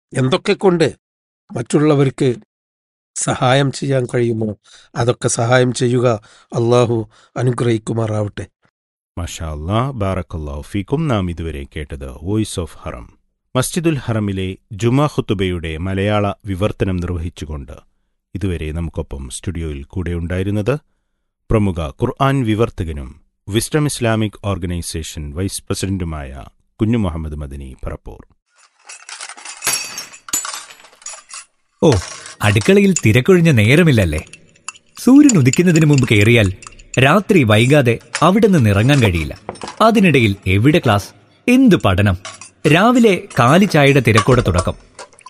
എന്തൊക്കെ കൊണ്ട് മറ്റുള്ളവർക്ക് സഹായം ചെയ്യാൻ കഴിയുമോ അതൊക്കെ സഹായം ചെയ്യുക അള്ളാഹു അനുഗ്രഹിക്കുമാറാവട്ടെ മഷാ അല്ലാ ബാറക്കല്ലാഹു ഫീക്കും നാം ഇതുവരെ കേട്ടത് വോയിസ് ഓഫ് ഹറം മസ്ജിദുൽ ഹറമിലെ ജുമാ ഖുത്തുബയുടെ മലയാള വിവർത്തനം നിർവഹിച്ചുകൊണ്ട് ഇതുവരെ നമുക്കൊപ്പം സ്റ്റുഡിയോയിൽ കൂടെയുണ്ടായിരുന്നത് പ്രമുഖ ഖുർആൻ വിവർത്തകനും വിസ്ഡം ഇസ്ലാമിക് ഓർഗനൈസേഷൻ വൈസ് പ്രസിഡന്റുമായ കുഞ്ഞു മുഹമ്മദ് മദനി പറപ്പൂർ ഓ അടുക്കളയിൽ തിരക്കൊഴിഞ്ഞ നേരമില്ലല്ലേ സൂര്യൻ ഉദിക്കുന്നതിന് മുമ്പ് കയറിയാൽ രാത്രി വൈകാതെ അവിടെ നിന്ന് ഇറങ്ങാൻ കഴിയില്ല അതിനിടയിൽ എവിടെ ക്ലാസ് എന്ത് പഠനം രാവിലെ കാലി ചായയുടെ തിരക്കോടെ തുടക്കം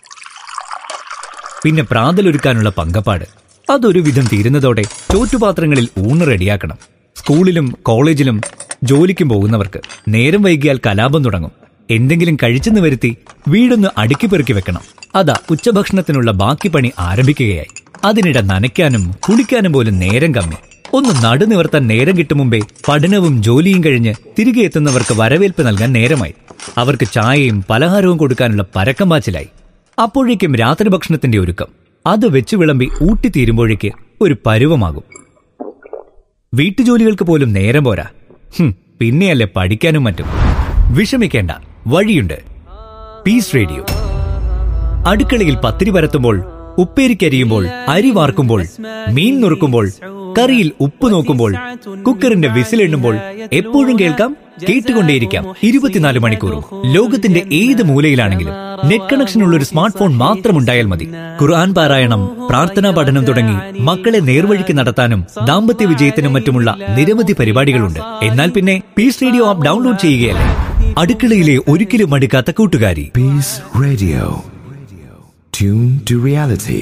പിന്നെ പ്രാതലൊരുക്കാനുള്ള പങ്കപ്പാട് അതൊരു വിധം തീരുന്നതോടെ ചോറ്റുപാത്രങ്ങളിൽ ഊണ് റെഡിയാക്കണം സ്കൂളിലും കോളേജിലും ജോലിക്കും പോകുന്നവർക്ക് നേരം വൈകിയാൽ കലാപം തുടങ്ങും എന്തെങ്കിലും കഴിച്ചെന്ന് വരുത്തി വീടൊന്ന് അടുക്കി പെറുക്കി വെക്കണം അതാ ഉച്ചഭക്ഷണത്തിനുള്ള ബാക്കി പണി ആരംഭിക്കുകയായി അതിനിടെ നനയ്ക്കാനും കുളിക്കാനും പോലും നേരം കമ്മി ഒന്ന് നടുനിവർത്താൻ നേരം കിട്ടും മുമ്പേ പഠനവും ജോലിയും കഴിഞ്ഞ് തിരികെ എത്തുന്നവർക്ക് വരവേൽപ്പ് നൽകാൻ നേരമായി അവർക്ക് ചായയും പലഹാരവും കൊടുക്കാനുള്ള പരക്കം പാച്ചിലായി അപ്പോഴേക്കും രാത്രി ഭക്ഷണത്തിന്റെ ഒരുക്കം അത് വെച്ച് വിളമ്പി ഊട്ടിത്തീരുമ്പോഴേക്ക് ഒരു പരുവമാകും വീട്ടുജോലികൾക്ക് പോലും നേരം പോരാ ഹും, പിന്നെയല്ലേ പഠിക്കാനും മറ്റും വിഷമിക്കേണ്ട വഴിയുണ്ട് പീസ് റേഡിയോ അടുക്കളയിൽ പത്തിരി പരത്തുമ്പോൾ ഉപ്പേരിക്കരിയുമ്പോൾ അരി വാർക്കുമ്പോൾ മീൻ നുറുക്കുമ്പോൾ കറിയിൽ ഉപ്പ് നോക്കുമ്പോൾ കുക്കറിന്റെ വിസിലെണ്ണുമ്പോൾ എപ്പോഴും കേൾക്കാം കേട്ടുകൊണ്ടേയിരിക്കാം ഇരുപത്തിനാല് മണിക്കൂറും ലോകത്തിന്റെ ഏത് മൂലയിലാണെങ്കിലും നെറ്റ് കണക്ഷൻ ഉള്ള ഒരു സ്മാർട്ട് ഫോൺ മാത്രം ഉണ്ടായാൽ മതി ഖുർആൻ പാരായണം പ്രാർത്ഥനാ പഠനം തുടങ്ങി മക്കളെ നേർവഴിക്ക് നടത്താനും ദാമ്പത്യ വിജയത്തിനും മറ്റുമുള്ള നിരവധി പരിപാടികളുണ്ട് എന്നാൽ പിന്നെ പീസ് റേഡിയോ ആപ്പ് ഡൗൺലോഡ് ചെയ്യുകയല്ലേ അടുക്കളയിലെ ഒരിക്കലും മടുക്കാത്ത കൂട്ടുകാരി Peace Radio. Tune to reality.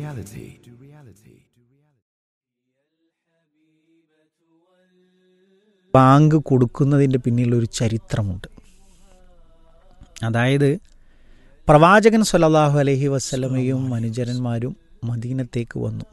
ബാങ്ക് കൊടുക്കുന്നതിൻ്റെ പിന്നിലൊരു ചരിത്രമുണ്ട് അതായത് പ്രവാചകൻ സല്ലല്ലാഹു അലൈഹി വസ്ലമയും അനുചരന്മാരും മദീനത്തേക്ക് വന്നു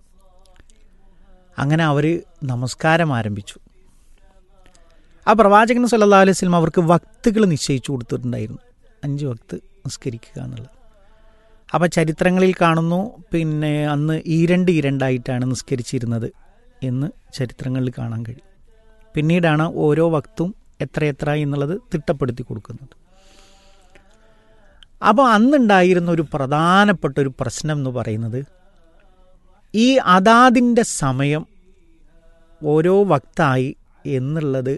അങ്ങനെ അവർ നമസ്കാരം ആരംഭിച്ചു ആ പ്രവാചകൻ സല്ലല്ലാഹു അലൈഹി വസ്ലം അവർക്ക് വക്തുകൾ നിശ്ചയിച്ചു കൊടുത്തിട്ടുണ്ടായിരുന്നു അഞ്ച് വക്ത് നിസ്കരിക്കുക എന്നുള്ളത് അപ്പോൾ ചരിത്രങ്ങളിൽ കാണുന്നു പിന്നെ അന്ന് ഈരണ്ട് ഈരണ്ടായിട്ടാണ് നിസ്കരിച്ചിരുന്നത് എന്ന് ചരിത്രങ്ങളിൽ കാണാൻ കഴിയും പിന്നീടാണ് ഓരോ വക്തും എത്രയെത്ര എന്നുള്ളത് തിട്ടപ്പെടുത്തി കൊടുക്കുന്നത് അപ്പോൾ അന്നുണ്ടായിരുന്ന ഒരു പ്രധാനപ്പെട്ട ഒരു പ്രശ്നം എന്ന് പറയുന്നത് ഈ അതാതിൻ്റെ സമയം ഓരോ വക്തായി എന്നുള്ളത്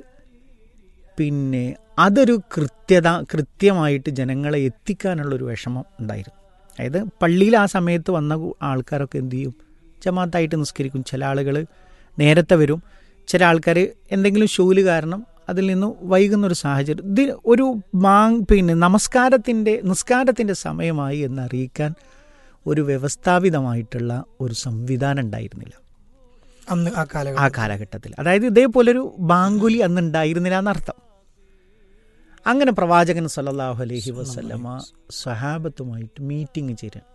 പിന്നെ അതൊരു കൃത്യത കൃത്യമായിട്ട് ജനങ്ങളെ എത്തിക്കാനുള്ളൊരു വിഷമം ഉണ്ടായിരുന്നു അതായത് പള്ളിയിൽ ആ സമയത്ത് വന്ന ആൾക്കാരൊക്കെ എന്തു ചെയ്യും ജമാഅത്തായിട്ട് നിസ്കരിക്കും ചില ആളുകൾ നേരത്തെ വരും ചില ആൾക്കാർ എന്തെങ്കിലും ഷൂല് കാരണം അതിൽ നിന്ന് വൈകുന്നൊരു സാഹചര്യം ഇത് ഒരു മാങ് പിന്നെ നമസ്കാരത്തിൻ്റെ നിസ്കാരത്തിൻ്റെ സമയമായി എന്നറിയിക്കാൻ ഒരു വ്യവസ്ഥാപിതമായിട്ടുള്ള ഒരു സംവിധാനം ഉണ്ടായിരുന്നില്ല അന്ന് ആ ആ കാലഘട്ടം കാലഘട്ടത്തിൽ അതായത് ഇതേപോലൊരു ബാങ്കുലി അന്ന് ഉണ്ടായിരുന്നില്ല എന്നർത്ഥം അങ്ങനെ പ്രവാചകൻ സല്ലല്ലാഹു അലൈഹി വസല്ലമ സ്വഹാബത്തുമായിട്ട് മീറ്റിംഗ് ചേരാൻ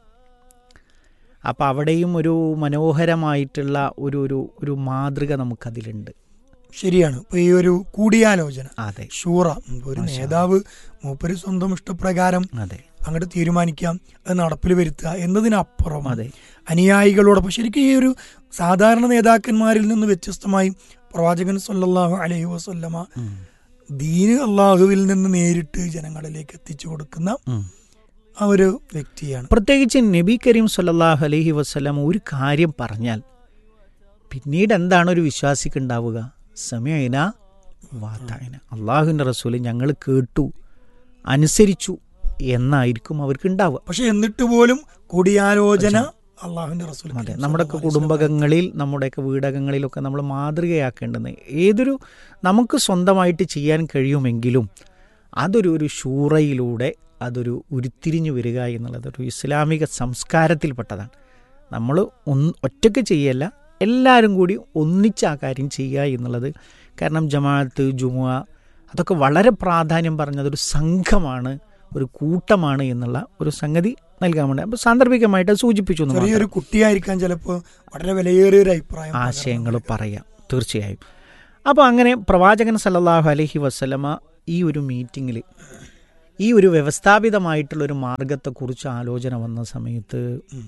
അപ്പം അവിടെയും ഒരു മനോഹരമായിട്ടുള്ള ഒരു ഒരു ഒരു മാതൃക നമുക്കതിലുണ്ട് ശരിയാണ് ഇപ്പൊ ഈ ഒരു കൂടിയാലോചന അതെ ഷൂറ ഒരു നേതാവ് മൂപ്പര് സ്വന്തം ഇഷ്ടപ്രകാരം അതെ അങ്ങോട്ട് തീരുമാനിക്കാം അത് നടപ്പിൽ വരുത്തുക എന്നതിനപ്പുറം അതെ അനുയായികളോടൊപ്പം ശരിക്കും ഈ ഒരു സാധാരണ നേതാക്കന്മാരിൽ നിന്ന് വ്യത്യസ്തമായി പ്രവാചകൻ സല്ലല്ലാഹു അലൈഹി വസല്ലമ ഉം. ദീന് അള്ളാഹുവിൽ നിന്ന് നേരിട്ട് ജനങ്ങളിലേക്ക് എത്തിച്ചു കൊടുക്കുന്ന ഉം. ആ ഒരു വ്യക്തിയാണ് പ്രത്യേകിച്ച് നബി കരീം സല്ലല്ലാഹു അലൈഹി വസല്ലം ഒരു കാര്യം പറഞ്ഞാൽ പിന്നീട് എന്താണ് ഒരു വിശ്വാസിക്ക് ഉണ്ടാവുക സമയന വാത്തായന അള്ളാഹുവിൻ്റെ റസൂല് ഞങ്ങൾ കേട്ടു അനുസരിച്ചു എന്നായിരിക്കും അവർക്ക് ഉണ്ടാവുക പക്ഷെ എന്നിട്ട് പോലും കൂടിയാലോചന അള്ളാഹുവിന്റെ റസൂൽ അതെ നമ്മുടെയൊക്കെ കുടുംബകങ്ങളിൽ നമ്മുടെയൊക്കെ വീടകങ്ങളിലൊക്കെ നമ്മൾ മാതൃകയാക്കേണ്ടുന്നത് ഏതൊരു നമുക്ക് സ്വന്തമായിട്ട് ചെയ്യാൻ കഴിയുമെങ്കിലും അതൊരു ഒരു ഷൂറയിലൂടെ അതൊരു ഉരുത്തിരിഞ്ഞു വരിക എന്നുള്ളത് ഒരു ഇസ്ലാമിക സംസ്കാരത്തിൽപ്പെട്ടതാണ് നമ്മൾ ഒന്ന് ഒറ്റയ്ക്ക് ചെയ്യല്ല എല്ലാവരും കൂടി ഒന്നിച്ച് ആ കാര്യം ചെയ്യുക എന്നുള്ളത് കാരണം ജമാഅത്ത് ജുമുഅ അതൊക്കെ വളരെ പ്രാധാന്യം പറഞ്ഞത് ഒരു സംഘമാണ് ഒരു കൂട്ടമാണ് എന്നുള്ള ഒരു സംഗതി നൽകാൻ വേണ്ടി അപ്പോൾ സാന്ദർഭികമായിട്ട് അത് സൂചിപ്പിച്ചു എന്ന് മാത്രം. ചെറിയൊരു കുട്ടിയായിരിക്കാൻ ചിലപ്പോൾ വളരെ വിലയേറിയ ഒരു അഭിപ്രായം ആശയങ്ങൾ പറയാം തീർച്ചയായും അപ്പോൾ അങ്ങനെ പ്രവാചകൻ സല്ലല്ലാഹു അലൈഹി വസല്ലമ ഈ ഒരു മീറ്റിങ്ങിൽ ഈ ഒരു വ്യവസ്ഥാപിതമായിട്ടുള്ളൊരു മാർഗത്തെക്കുറിച്ച് ആലോചന വന്ന സമയത്ത്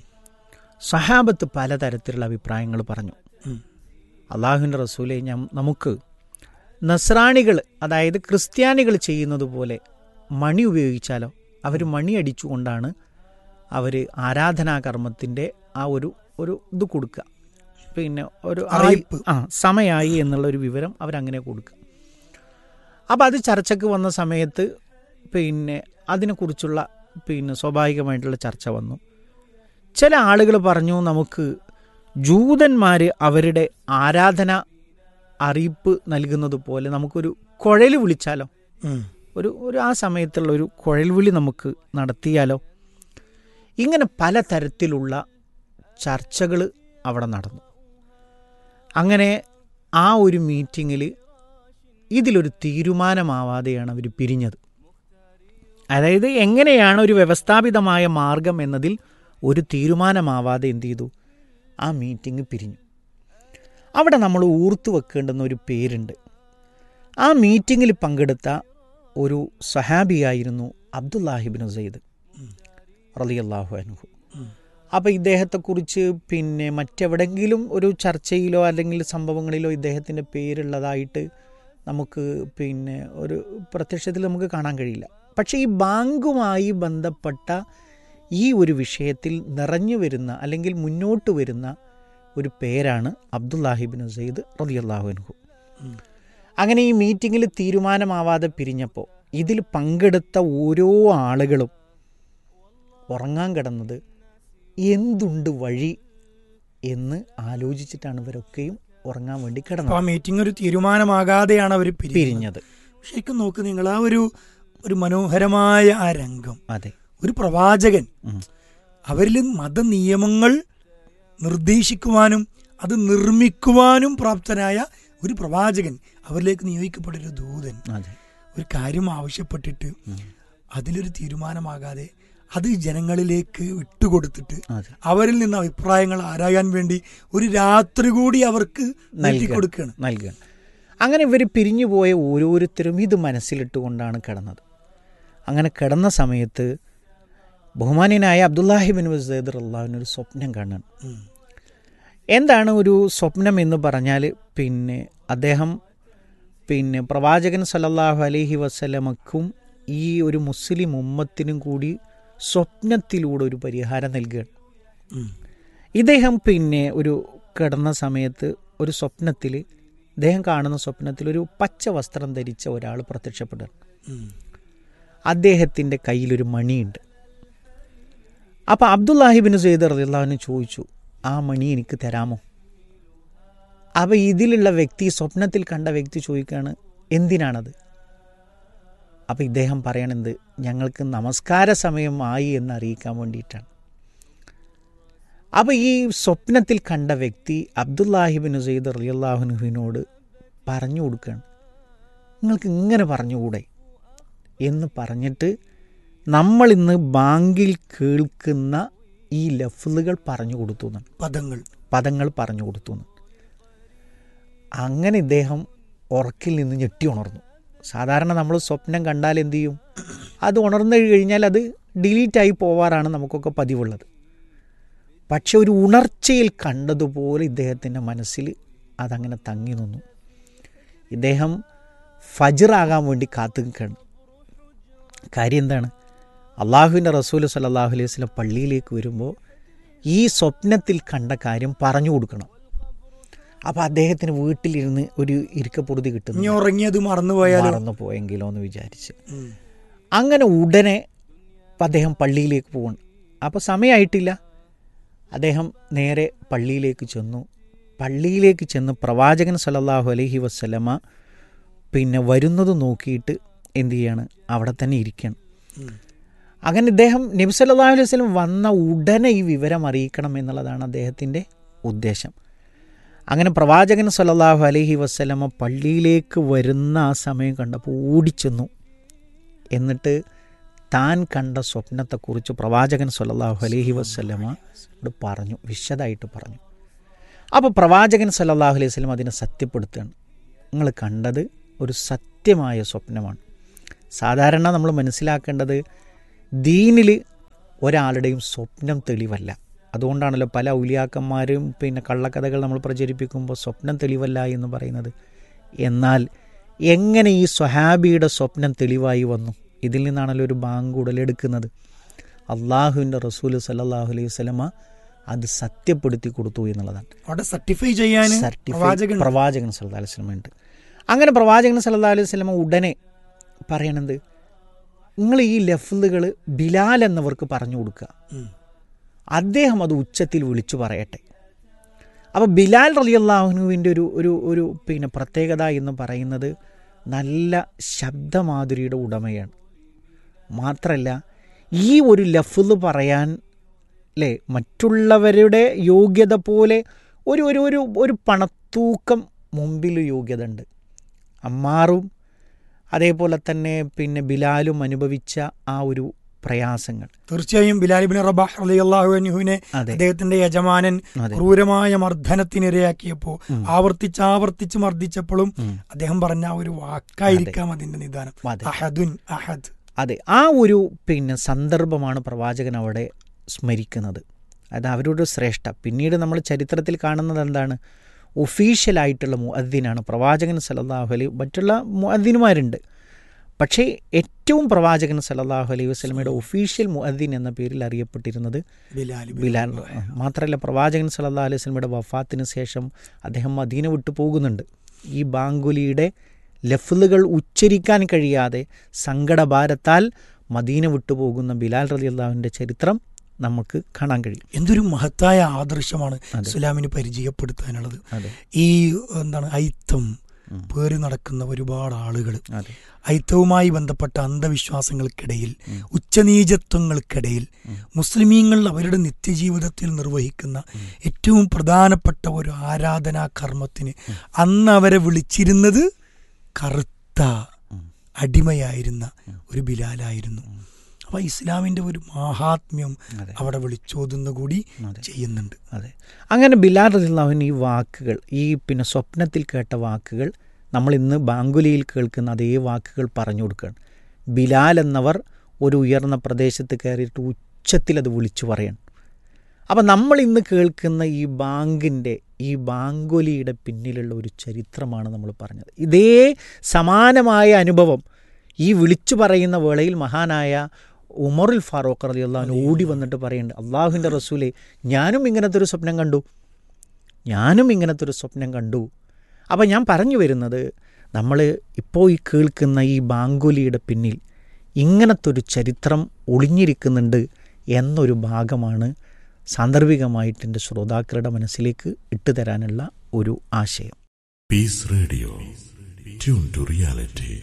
സഹാബത്ത് പലതരത്തിലുള്ള അഭിപ്രായങ്ങൾ പറഞ്ഞു ഉം. അള്ളാഹുവിൻ്റെ റസൂലെ ഞാൻ നമുക്ക് നസ്രാണികൾ അതായത് ക്രിസ്ത്യാനികൾ ചെയ്യുന്നത് പോലെ മണി ഉപയോഗിച്ചാലോ അവർ മണി അടിച്ചുകൊണ്ടാണ് അവർ ആരാധനാകർമ്മത്തിൻ്റെ ആ ഒരു ഒരു ഇത് കൊടുക്കുക പിന്നെ ഒരു ആയി- അറിയിപ്പ്. ആ സമയമായി എന്നുള്ള ഒരു വിവരം അവരങ്ങനെ കൊടുക്കുക അപ്പോൾ അത് ചർച്ചയ്ക്ക് വന്ന സമയത്ത് പിന്നെ അതിനെക്കുറിച്ചുള്ള പിന്നെ സ്വാഭാവികമായിട്ടുള്ള ചർച്ച വന്നു ചില ആളുകൾ പറഞ്ഞു നമുക്ക് ജൂതന്മാർ അവരുടെ ആരാധന അറിയിപ്പ് നൽകുന്നത് പോലെ നമുക്കൊരു കുഴൽ വിളിച്ചാലോ ഉം. ഒരു ഒരു ആ സമയത്തുള്ള ഒരു കുഴൽവിളി നമുക്ക് നടത്തിയാലോ ഇങ്ങനെ പലതരത്തിലുള്ള ചർച്ചകൾ അവിടെ നടന്നു അങ്ങനെ ആ ഒരു മീറ്റിങ്ങിൽ ഇതിലൊരു തീരുമാനമാവാതെയാണ് അവർ പിരിഞ്ഞത് അതായത് എങ്ങനെയാണ് ഒരു വ്യവസ്ഥാപിതമായ മാർഗം എന്നതിൽ ഒരു തീരുമാനമാവാതെ എന്ത് ചെയ്തു ആ മീറ്റിംഗ് പിരിഞ്ഞു അവിടെ നമ്മൾ ഓർത്തു വെക്കേണ്ടുന്ന ഒരു പേരുണ്ട് ആ മീറ്റിങ്ങിൽ പങ്കെടുത്ത ഒരു സഹാബിയായിരുന്നു അബ്ദുല്ലാഹിബിൻ സെയ്ദ് റളിയല്ലാഹു അൻഹു അപ്പോൾ ഇദ്ദേഹത്തെക്കുറിച്ച് പിന്നെ മറ്റെവിടെങ്കിലും ഒരു ചർച്ചയിലോ അല്ലെങ്കിൽ സംഭവങ്ങളിലോ ഇദ്ദേഹത്തിൻ്റെ പേരുള്ളതായിട്ട് നമുക്ക് പിന്നെ ഒരു പ്രത്യക്ഷത്തിൽ നമുക്ക് കാണാൻ കഴിയില്ല പക്ഷേ ഈ ബാങ്കുമായി ബന്ധപ്പെട്ട ഈ ഒരു വിഷയത്തിൽ നിറഞ്ഞു വരുന്ന അല്ലെങ്കിൽ മുന്നോട്ട് വരുന്ന ഒരു പേരാണ് അബ്ദുല്ലാഹിബിൻ സെയ്ദ് റളിയല്ലാഹു അൻഹു അങ്ങനെ ഈ മീറ്റിങ്ങിൽ തീരുമാനമാവാതെ പിരിഞ്ഞപ്പോൾ ഇതിൽ പങ്കെടുത്ത ഓരോ ആളുകളും ഉറങ്ങാൻ കിടന്നത് എന്തുണ്ട് വഴി എന്ന് ആലോചിച്ചിട്ടാണ് ഇവരൊക്കെയും ഉറങ്ങാൻ വേണ്ടി അപ്പൊ കിടന്നത് ആ മീറ്റിംഗ് ഒരു തീരുമാനമാകാതെയാണ് അവർ പിരിഞ്ഞത് പിരിഞ്ഞത് ശരിക്കും നോക്ക് നിങ്ങൾ ആ ഒരു ഒരു മനോഹരമായ ആ രംഗം അതെ ഒരു പ്രവാചകൻ ഉം. അവരിൽ മതനിയമങ്ങൾ നിർദ്ദേശിക്കുവാനും അത് നിർമ്മിക്കുവാനും പ്രാപ്തനായ ഒരു പ്രവാചകൻ അവരിലേക്ക് നിയോഗിക്കപ്പെട്ട ഒരു ദൂതൻ അതെ ഒരു കാര്യം ആവശ്യപ്പെട്ടിട്ട് അതിലൊരു തീരുമാനമാകാതെ അത് ജനങ്ങളിലേക്ക് വിട്ടുകൊടുത്തിട്ട് അതെ അവരിൽ നിന്ന് അഭിപ്രായങ്ങൾ ആരായാൻ വേണ്ടി ഒരു രാത്രി കൂടി അവർക്ക് നൽകി കൊടുക്കുകയാണ് നൽകുകയാണ് അങ്ങനെ ഇവർ പിരിഞ്ഞു പോയ ഓരോരുത്തരും ഇത് മനസ്സിലിട്ടുകൊണ്ടാണ് കിടന്നത് അങ്ങനെ കിടന്ന സമയത്ത് ബഹുമാന്യനായ അബ്ദുല്ലാഹിബിൻ വസീദ് അള്ളാഹുവിനൊരു സ്വപ്നം കാണാൻ ഉം. എന്താണ് ഒരു സ്വപ്നം എന്ന് പറഞ്ഞാൽ പിന്നെ അദ്ദേഹം പിന്നെ പ്രവാചകൻ സല്ലല്ലാഹു അലൈഹി വസല്ലമക്കും ഈ ഒരു മുസ്ലിം ഉമ്മത്തിനും കൂടി സ്വപ്നത്തിലൂടെ ഒരു പരിഹാരം നൽകുകയാണ് ഉം. ഇദ്ദേഹം പിന്നെ ഒരു കിടന്ന സമയത്ത് ഒരു സ്വപ്നത്തിൽ ഇദ്ദേഹം കാണുന്ന സ്വപ്നത്തിൽ ഒരു പച്ച വസ്ത്രം ധരിച്ച ഒരാൾ പ്രത്യക്ഷപ്പെടുകയാണ് ഉം. അദ്ദേഹത്തിൻ്റെ കയ്യിലൊരു മണിയുണ്ട് അപ്പോൾ അബ്ദുല്ലാഹിബിൻ സെയ്ദ് റളിയല്ലാഹുവിന് ചോദിച്ചു ആ മണി എനിക്ക് തരാമോ അപ്പോൾ ഇതിലുള്ള വ്യക്തി സ്വപ്നത്തിൽ കണ്ട വ്യക്തി ചോദിക്കുകയാണ് എന്തിനാണത് അപ്പോൾ ഇദ്ദേഹം പറയണത് ഞങ്ങൾക്ക് നമസ്കാര സമയമായി എന്ന് അറിയിക്കാൻ വേണ്ടിയിട്ടാണ് അപ്പോൾ ഈ സ്വപ്നത്തിൽ കണ്ട വ്യക്തി അബ്ദുല്ലാഹിബിൻ സെയ്ദ് റളിയല്ലാഹുനുവിനോട് പറഞ്ഞു കൊടുക്കുകയാണ് നിങ്ങൾക്ക് ഇങ്ങനെ പറഞ്ഞുകൂടെ എന്ന് പറഞ്ഞിട്ട് നമ്മൾ ഇന്ന് ബാങ്കിൽ കേൾക്കുന്ന ഈ ലഫ്ലുകൾ പറഞ്ഞു കൊടുത്തു എന്നാണ് പദങ്ങൾ പദങ്ങൾ പറഞ്ഞു കൊടുത്തു എന്ന് അങ്ങനെ ഇദ്ദേഹം ഉറക്കിൽ നിന്ന് ഞെട്ടി ഉണർന്നു സാധാരണ നമ്മൾ സ്വപ്നം കണ്ടാൽ എന്ത് ചെയ്യും അത് ഉണർന്നു കഴിഞ്ഞാൽ അത് ഡിലീറ്റായി പോവാറാണ് നമുക്കൊക്കെ പതിവുള്ളത് പക്ഷെ ഒരു ഉണർച്ചയിൽ കണ്ടതുപോലെ ഇദ്ദേഹത്തിൻ്റെ മനസ്സിൽ അതങ്ങനെ തങ്ങി നിന്നു ഇദ്ദേഹം ഫജറാകാൻ വേണ്ടി കാത്തു നിൽക്കുകയാണ് കാര്യം എന്താണ് അള്ളാഹുവിൻ്റെ റസൂൽ സല്ലാഹു അലൈഹി വസ്ലം പള്ളിയിലേക്ക് വരുമ്പോൾ ഈ സ്വപ്നത്തിൽ കണ്ട കാര്യം പറഞ്ഞു കൊടുക്കണം അപ്പോൾ അദ്ദേഹത്തിന് വീട്ടിലിരുന്ന് ഒരു ഇരിക്കപ്പൊറുതി ഇനി കിട്ടുന്നു ഉറങ്ങിയത് മറന്നുപോയാലോ മറന്നു പോയെങ്കിലോ എന്ന് വിചാരിച്ച് ഉം. അങ്ങനെ ഉടനെ അദ്ദേഹം പള്ളിയിലേക്ക് പോകണം അപ്പോൾ സമയമായിട്ടില്ല അദ്ദേഹം നേരെ പള്ളിയിലേക്ക് ചെന്നു പള്ളിയിലേക്ക് ചെന്ന് പ്രവാചകൻ സല്ലല്ലാഹു അലൈഹി വസ്ലമ പിന്നെ വരുന്നത് നോക്കിയിട്ട് എന്ത് ചെയ്യാണ് അവിടെ തന്നെ ഇരിക്കണം ഉം. അങ്ങനെ ഇദ്ദേഹം നബി സല്ലല്ലാഹു അലൈഹി വസല്ലം വന്ന ഉടനെ ഈ വിവരം അറിയിക്കണം എന്നുള്ളതാണ് അദ്ദേഹത്തിൻ്റെ ഉദ്ദേശം അങ്ങനെ പ്രവാചകൻ സല്ലല്ലാഹു അലൈഹി വസ്ലമ പള്ളിയിലേക്ക് വരുന്ന ആ സമയം കണ്ടപ്പോൾ ഓടിച്ചെന്നു എന്നിട്ട് താൻ കണ്ട സ്വപ്നത്തെക്കുറിച്ച് പ്രവാചകൻ സല്ലല്ലാഹു അലൈഹി വസ്ലമ പറഞ്ഞു വിശദമായിട്ട് പറഞ്ഞു അപ്പോൾ പ്രവാചകൻ സല്ലല്ലാഹു അലൈഹി വസല്ലം അതിനെ സത്യപ്പെടുത്തുകയാണ് നിങ്ങൾ കണ്ടത് ഒരു സത്യമായ സ്വപ്നമാണ് സാധാരണ നമ്മൾ മനസ്സിലാക്കേണ്ടത് ദീനിൽ ഒരാളുടെയും സ്വപ്നം തെളിവല്ല അതുകൊണ്ടാണല്ലോ പല ഔലിയാക്കന്മാരും പിന്നെ കള്ളക്കഥകൾ നമ്മൾ പ്രചരിപ്പിക്കുമ്പോൾ സ്വപ്നം തെളിവല്ല എന്ന് പറയുന്നത് എന്നാൽ എങ്ങനെ ഈ സ്വഹാബിയുടെ സ്വപ്നം തെളിവായി വന്നു ഇതിൽ നിന്നാണല്ലോ ഒരു ബാങ്ക് ഉടലെടുക്കുന്നത് അള്ളാഹുവിൻ്റെ റസൂൽ സല്ലാഹു അലൈഹി വസല്ലമ അത് സത്യപ്പെടുത്തി കൊടുത്തു എന്നുള്ളതാണ് അവിടെ സർട്ടിഫൈ ചെയ്യാൻ സർട്ടിഫൈ പ്രവാചകൻ പ്രവാചകൻ സല്ലല്ലാഹു അലൈഹി വസല്ലമ ഉണ്ട് അങ്ങനെ പ്രവാചകൻ സല്ലല്ലാഹു അലൈഹി വസല്ലമ ഉടനെ പറയണത് നിങ്ങൾ ഈ ലഫ്ലുകൾ ബിലാൽ എന്നവർക്ക് പറഞ്ഞു കൊടുക്കുക ഉം. അദ്ദേഹം അത് ഉച്ചത്തിൽ വിളിച്ചു പറയട്ടെ അപ്പോൾ ബിലാൽ റലിയല്ലാഹുനുവിൻ്റെ ഒരു ഒരു ഒരു പിന്നെ പ്രത്യേകത എന്ന് പറയുന്നത് നല്ല ശബ്ദമാധുരിയുടെ ഉടമയാണ് മാത്രമല്ല ഈ ഒരു ലഫ്ല് പറയാൻ അല്ലേ മറ്റുള്ളവരുടെ യോഗ്യത പോലെ ഒരു ഒരു ഒരു ഒരു പണത്തൂക്കം മുമ്പിൽ യോഗ്യത ഉണ്ട് അമ്മാറും അതേപോലെ തന്നെ പിന്നെ ബിലാലും അനുഭവിച്ച ആ ഒരു പ്രയാസങ്ങൾ തീർച്ചയായും ബിലാലിബിൻ റബാഹ് റളിയല്ലാഹു അൻഹുവിനെ അതെ അദ്ദേഹത്തിന്റെ യജമാനൻ അതെ ക്രൂരമായ മർദ്ദനത്തിനിരയാക്കിയപ്പോ ഉം. ആവർത്തിച്ച് ആവർത്തിച്ച് മർദ്ദിച്ചപ്പോഴും ഉം. അദ്ദേഹം പറഞ്ഞ ആ ഒരു വാക്കായിരിക്കാം അതിന്റെ നിദാനം അതെ അഹദുൻ അഹദ് അതെ ആ ഒരു പിന്നെ സന്ദർഭമാണ് പ്രവാചകൻ അവിടെ സ്മരിക്കുന്നത് അത് അവരുടെ ശ്രേഷ്ഠ പിന്നീട് നമ്മൾ ചരിത്രത്തിൽ കാണുന്നത് എന്താണ് ഒഫീഷ്യലായിട്ടുള്ള മുഅദ്ദീനാണ് പ്രവാചകൻ സല്ലല്ലാഹു അലൈഹി മറ്റുള്ള മുഅദ്ദീനുമാരുണ്ട് പക്ഷേ ഏറ്റവും പ്രവാചകൻ സല്ലല്ലാഹു അലൈഹി വസല്ലമയുടെ ഒഫീഷ്യൽ മുഅദ്ദീൻ എന്ന പേരിൽ അറിയപ്പെട്ടിരുന്നത് ബിലാലിബിൻ ബിലാൽ മാത്രമല്ല പ്രവാചകൻ സല്ലല്ലാഹു അലൈഹി വസല്ലമയുടെ വഫാത്തിന് ശേഷം അദ്ദേഹം മദീന വിട്ടു പോകുന്നുണ്ട് ഈ ബാങ്കുലിയുടെ ലഫ്ലുകൾ ഉച്ചരിക്കാൻ കഴിയാതെ സങ്കടഭാരത്താൽ മദീന വിട്ടു പോകുന്ന ബിലാൽ റളിയല്ലാഹുവിൻ്റെ ചരിത്രം നമുക്ക് കാണാൻ കഴിയും എന്തൊരു മഹത്തായ ആദർശമാണ് അതെ. ഇസ്ലാമിന് പരിചയപ്പെടുത്താനുള്ളത് അതെ ഈ എന്താണ് ഐത്തം ഉം. പേറി നടക്കുന്ന ഒരുപാട് ആളുകൾ അതെ ഐത്തവുമായി ബന്ധപ്പെട്ട അന്ധവിശ്വാസങ്ങൾക്കിടയിൽ ഉം. ഉച്ചനീചത്വങ്ങൾക്കിടയിൽ ഉം. മുസ്ലിമീങ്ങൾ അവരുടെ നിത്യജീവിതത്തിൽ നിർവഹിക്കുന്ന ഏറ്റവും പ്രധാനപ്പെട്ട ഒരു ആരാധനാ കർമ്മത്തിന് അന്ന് അവരെ വിളിച്ചിരുന്നത് കറുത്ത ഉം. അടിമയായിരുന്ന ഒരു ബിലാലായിരുന്നു അപ്പൊ ഇസ്ലാമിന്റെ ഒരു മാഹാത്മ്യം അതെ അവിടെ വിളിച്ചോതുന്ന കൂടി അതെ ചെയ്യുന്നുണ്ട് അതെ അങ്ങനെ ബിലാൽ റളിയല്ലാഹുവിന് ഈ വാക്കുകൾ ഈ പിന്നെ സ്വപ്നത്തിൽ കേട്ട വാക്കുകൾ നമ്മൾ ഇന്ന് ബാങ്കുലിയിൽ കേൾക്കുന്ന അതേ വാക്കുകൾ പറഞ്ഞു കൊടുക്കുകയാണ് ബിലാൽ എന്നവർ ഒരു ഉയർന്ന പ്രദേശത്ത് കയറിയിട്ട് ഉച്ചത്തിൽ അത് വിളിച്ചു പറയണം അപ്പം നമ്മൾ ഇന്ന് കേൾക്കുന്ന ഈ ബാങ്കിൻ്റെ ഈ ബാങ്കുലിയുടെ പിന്നിലുള്ള ഒരു ചരിത്രമാണ് നമ്മൾ പറഞ്ഞത് ഇതേ സമാനമായ അനുഭവം ഈ വിളിച്ചു പറയുന്ന വേളയിൽ മഹാനായ ഉമറുൽ ഫാറൂഖ് റലി അള്ളാഹുവിന് ഓടി വന്നിട്ട് പറയുന്നുണ്ട് അള്ളാഹുവിൻ്റെ റസൂലെ ഞാനും ഇങ്ങനത്തെ ഒരു സ്വപ്നം കണ്ടു ഞാനും ഇങ്ങനത്തെ ഒരു സ്വപ്നം കണ്ടു അപ്പം ഞാൻ പറഞ്ഞു വരുന്നത് നമ്മൾ ഇപ്പോൾ ഈ കേൾക്കുന്ന ഈ ബാങ്കുലിയുടെ പിന്നിൽ ഇങ്ങനത്തെ ഒരു ചരിത്രം ഒളിഞ്ഞിരിക്കുന്നുണ്ട് എന്നൊരു ഭാഗമാണ് സാന്ദർഭികമായിട്ട് എൻ്റെ ശ്രോതാക്കളുടെ മനസ്സിലേക്ക് ഇട്ടുതരാനുള്ള ഒരു ആശയം Peace Radio. Tune to reality.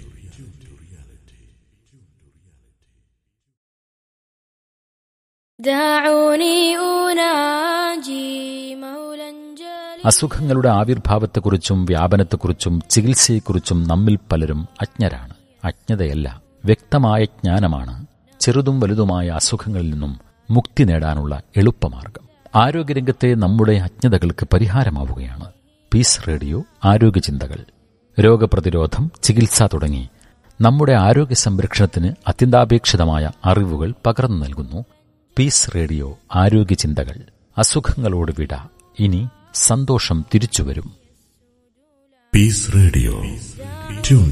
دعوني أناجي مولا جليلا അസുഖങ്ങളുടെ ആവിർഭാവത്തെക്കുറിച്ചും വ്യാപനത്തെക്കുറിച്ചും ചികിത്സയെക്കുറിച്ചും നമ്മിൽ പലരും അജ്ഞരാണ് അജ്ഞതയല്ല വ്യക്തമായ ജ്ഞാനമാണ് ചെറുതും വലുതുമായ അസുഖങ്ങളിൽ നിന്നും മുക്തി നേടാനുള്ള എളുപ്പമാർഗം ആരോഗ്യരംഗത്തെ നമ്മുടെ അജ്ഞതകൾക്ക് പരിഹാരമാവുകയാണ് പീസ് റേഡിയോ ആരോഗ്യചിന്തകൾ രോഗപ്രതിരോധം ചികിത്സ തുടങ്ങി നമ്മുടെ ആരോഗ്യ സംരക്ഷണത്തിന് അത്യന്താപേക്ഷിതമായ അറിവുകൾ പകർന്നു നൽകുന്നു പീസ് റേഡിയോ ആരോഗ്യചിന്തകൾ അസുഖങ്ങളോട് വിട ഇനി സന്തോഷം തിരിച്ചുവരും Peace Radio. Tune